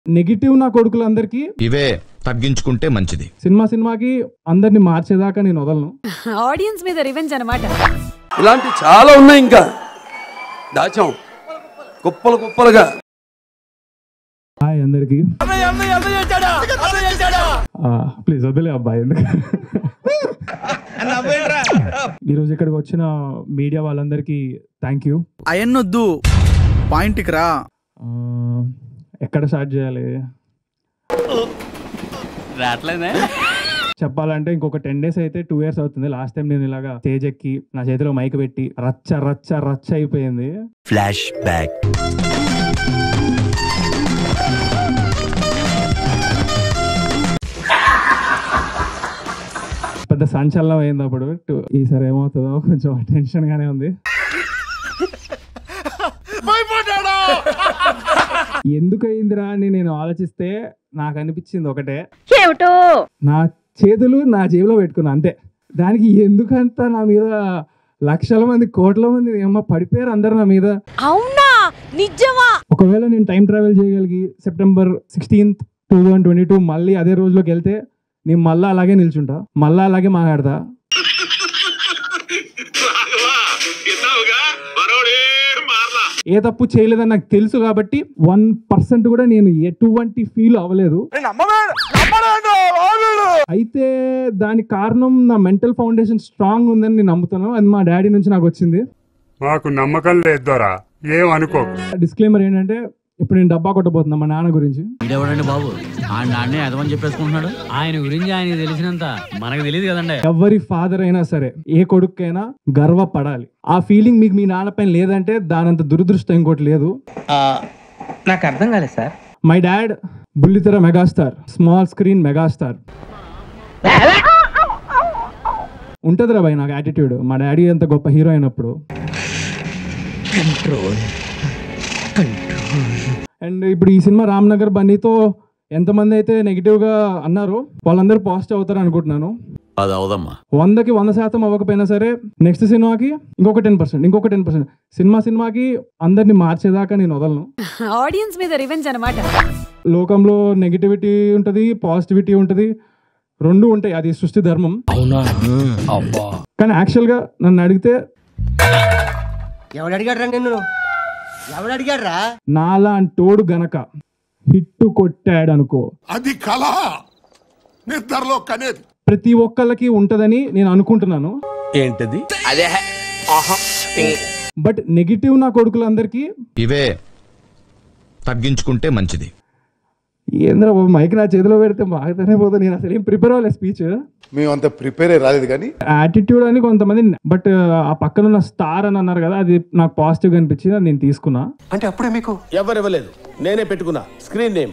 negative నా కొడుకులందరికీ ఇవే తగ్గించుకుంటే మంచిది సినిమా సినిమాకి అందరిని మార్చేదాకా నేను వదలను ఆడియన్స్ మీద రివెంజ్ అనమాట ఇలాంటి చాలా ఉన్నాయి ఇంకా దాచాం కుప్పలు కుప్పలుగా హాయ్ అందరికి ప్లీజ్ వదిలే అబ్బాయి ఎందుకు ఈరోజు ఇక్కడికి వచ్చిన మీడియా వాళ్ళందరికీ థ్యాంక్ యూ అయన్నొద్దు పాయింట్కి రా ఎక్కడ స్టార్ట్ చేయాలి చెప్పాలంటే ఇంకొక టెన్ డేస్ అయితే టూ ఇయర్స్ అవుతుంది లాస్ట్ టైం నేను ఇలాగా స్టేజ్ ఎక్కి నా చేతిలో మైక్ పెట్టి రచ్చ రచ్చ రచ్చ అయిపోయింది ఫ్లాష్ బ్యాక్ పెద్ద సంచలనం అయింది అప్పుడు టు- ఈసారి ఏమవుతుందో కొంచెం టెన్షన్ గానే ఉంది ఎందుకు అయిందిరా అని నేను ఆలోచిస్తే నాకు అనిపించింది ఒకటే ఏమిటో నా చేతులు నా జేబులో పెట్టుకున్నా అంతే దానికి ఎందుకంత నా మీద లక్షల మంది కోట్ల మంది ఏమో పడిపోయారు అందరు నా మీద అవునా నిజమా ఒకవేళ నేను టైం ట్రావెల్ చేయగలిగి September sixteenth two thousand twenty two మళ్ళీ అదే రోజులోకి వెళ్తే నేను మళ్ళీ అలాగే నిల్చుంటా మళ్ళీ అలాగే మాట్లాడతా ఏ తప్పు చేయలేదని నాకు తెలుసు కాబట్టి వన్ పర్సెంట్ కూడా నేను ఎటువంటి ఫీల్ అవ్వలేదు అయితే దానికి కారణం నా మెంటల్ ఫౌండేషన్ స్ట్రాంగ్ ఉందని నేను నమ్ముతాను అది మా డాడీ నుంచి నాకు వచ్చింది మాకు నమ్మకం లేదు దొరా ఏం అనుకోకు డిస్క్లైమర్ ఏంటంటే ఇప్పుడు నేను డబ్బా కొట్టబోతున్నా మా నాన్న గురించి ఇడెవడండి బాబు ఆ నాన్నే అదమని చెప్పేసుకుంటున్నాడు ఆయన గురించి ఆయన తెలిసినంత మనకు తెలియదు కదండి ఎవరి ఫాదర్ అయినా సరే ఏ కొడుకైనా గర్వపడాలి ఆ ఫీలింగ్ మీకు మీ నాన్న పైన లేదంటే దానంత దురదృష్టం ఇంకోటి లేదు నాకు అర్థం కాలేదు సార్ మై డాడ్ బుల్లితెర మెగాస్టార్ స్మాల్ స్క్రీన్ మెగాస్టార్ ఉంటది రా భయ్ నాకు యాటిట్యూడ్ మా డాడీ ఎంత గొప్ప హీరో అయినప్పుడు అండ్ ఇప్పుడు ఈ సినిమా రామ్ నగర్ బన్నీతో ఎంతమంది అయితే నెగిటివ్ గా అన్నారో వాళ్ళందరూ పాజిటివ్ అవుతారు అనుకుంటున్నాను అది అవదమ్మా వందకి వంద శాతం అవ్వకపోయినా సరే నెక్స్ట్ సినిమాకి ఇంకొక టెన్ పర్సెంట్ ఇంకొక టెన్ పర్సెంట్ సినిమా సినిమాకి అందరిని మార్చేదాకా నేను వదలను ఆడియన్స్ మీద రివెంజ్ అనమాట లోకంలో నెగిటివిటీ ఉంటుంది పాజిటివిటీ ఉంటుంది రెండు ఉంటాయి అది సృష్టి ధర్మం కానీ యాక్చువల్గా నన్ను అడిగితే ఎవడు అడిగాడు నిన్ను ఎవడు అడిగాడు రా నాలాంటోడు గనక హిట్టు కొట్టాడు అనుకో అది కళ నిద్రలో కనేది ప్రతి ఒక్కళ్ళకి ఉంటదని నేను అనుకుంటున్నాను ఏంటది బట్ నెగిటివ్ నా కొడుకులందరికీ ఇవే తగ్గించుకుంటే మంచిది ఏంద్ర మైక్ నా చేతిలో పెడితే బాగానే పోతా నేను అసలు ఏం ప్రిపేర్ అవ్వలేదు స్పీచ్ మేము అంత ప్రిపేర్ అయ్యి రాలేదు కానీ యాటిట్యూడ్ అని కొంతమంది బట్ ఆ పక్కన ఉన్న స్టార్ అని అన్నారు కదా అది నాకు పాజిటివ్ అనిపించింది అది నేను తీసుకున్నా అంటే అప్పుడే మీకు ఎవరివ్వలేదు నేనే పెట్టుకున్నా స్క్రీన్ నేమ్